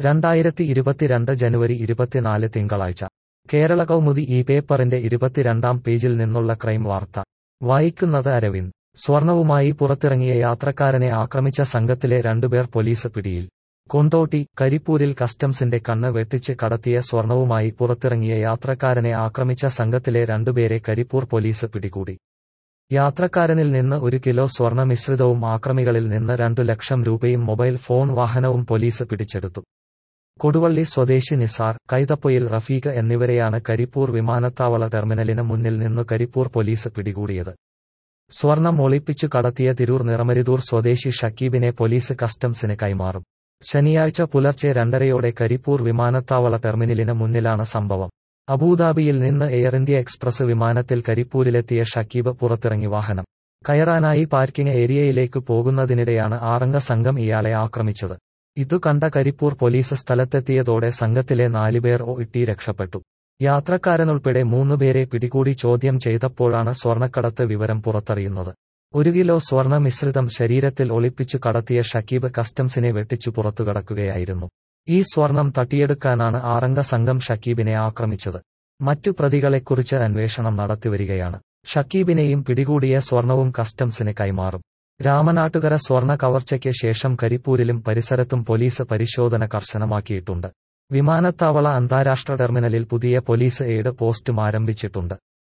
രണ്ടായിരത്തി ഇരുപത്തിരണ്ട് ജനുവരി ഇരുപത്തിനാല് തിങ്കളാഴ്ച കേരള കൗമുദി ഈ പേപ്പറിന്റെ ഇരുപത്തിരണ്ടാം പേജിൽ നിന്നുള്ള ക്രൈം വാർത്ത വായിക്കുന്നത് അരവിന്ദ് സ്വർണവുമായി പുറത്തിറങ്ങിയ യാത്രക്കാരനെ ആക്രമിച്ച സംഘത്തിലെ രണ്ടുപേർ പോലീസ് പിടിയിൽ കൊണ്ടോട്ടി കരിപ്പൂരിൽ കസ്റ്റംസിന്റെ കണ്ണ് വെട്ടിച്ച് കടത്തിയ സ്വർണവുമായി പുറത്തിറങ്ങിയ യാത്രക്കാരനെ ആക്രമിച്ച സംഘത്തിലെ രണ്ടുപേരെ കരിപ്പൂർ പോലീസ് പിടികൂടി യാത്രക്കാരനിൽ നിന്ന് ഒരു കിലോ സ്വർണ മിശ്രിതവും ആക്രമികളിൽ നിന്ന് രണ്ടു ലക്ഷം രൂപയും മൊബൈൽ ഫോൺ വാഹനവും പോലീസ് പിടിച്ചെടുത്തു കൊടുവള്ളി സ്വദേശി നിസാർ കൈതപ്പൊയിൽ റഫീഖ് എന്നിവരെയാണ് കരിപ്പൂർ വിമാനത്താവള ടെർമിനലിന് മുന്നിൽ നിന്നു കരിപ്പൂർ പോലീസ് പിടികൂടിയത് സ്വർണം ഒളിപ്പിച്ചു കടത്തിയ തിരൂർ നിറമരുതൂർ സ്വദേശി ഷക്കീബിനെ പോലീസ് കസ്റ്റംസിന് കൈമാറും ശനിയാഴ്ച പുലർച്ചെ രണ്ടരയോടെ കരിപ്പൂർ വിമാനത്താവള ടെർമിനലിന് മുന്നിലാണ് സംഭവം അബുദാബിയിൽ നിന്ന് എയർ ഇന്ത്യ എക്സ്പ്രസ് വിമാനത്തിൽ കരിപ്പൂരിലെത്തിയ ഷക്കീബ് പുറത്തിറങ്ങി വാഹനം കയറാനായി പാർക്കിംഗ് ഏരിയയിലേക്ക് പോകുന്നതിനിടെയാണ് ആറംഗ സംഘം ഇയാളെ ആക്രമിച്ചത് ഇതു കണ്ട കരിപ്പൂർ പോലീസ് സ്ഥലത്തെത്തിയതോടെ സംഘത്തിലെ നാലുപേർ ഒഇട്ടി രക്ഷപ്പെട്ടു യാത്രക്കാരനുൾപ്പെടെ മൂന്നുപേരെ പിടികൂടി ചോദ്യം ചെയ്തപ്പോഴാണ് സ്വർണ്ണക്കടത്ത് വിവരം പുറത്തറിയുന്നത് ഒരു കിലോ സ്വർണ്ണ മിശ്രിതം ശരീരത്തിൽ ഒളിപ്പിച്ചു കടത്തിയ ഷക്കീബ് കസ്റ്റംസിനെ വെട്ടിച്ചു പുറത്തു കടക്കുകയായിരുന്നു ഈ സ്വർണം തട്ടിയെടുക്കാനാണ് ആറംഗ സംഘം ഷക്കീബിനെ ആക്രമിച്ചത് മറ്റു പ്രതികളെക്കുറിച്ച് അന്വേഷണം നടത്തിവരികയാണ് ഷക്കീബിനെയും പിടികൂടിയ സ്വർണവും കസ്റ്റംസിന് കൈമാറും രാമനാട്ടുകര സ്വർണ കവർച്ചയ്ക്ക് ശേഷം കരിപ്പൂരിലും പരിസരത്തും പോലീസ് പരിശോധന കർശനമാക്കിയിട്ടുണ്ട് വിമാനത്താവള അന്താരാഷ്ട്ര ടെർമിനലിൽ പുതിയ പോലീസ് എയ്ഡ് പോസ്റ്റും ആരംഭിച്ചിട്ടുണ്ട്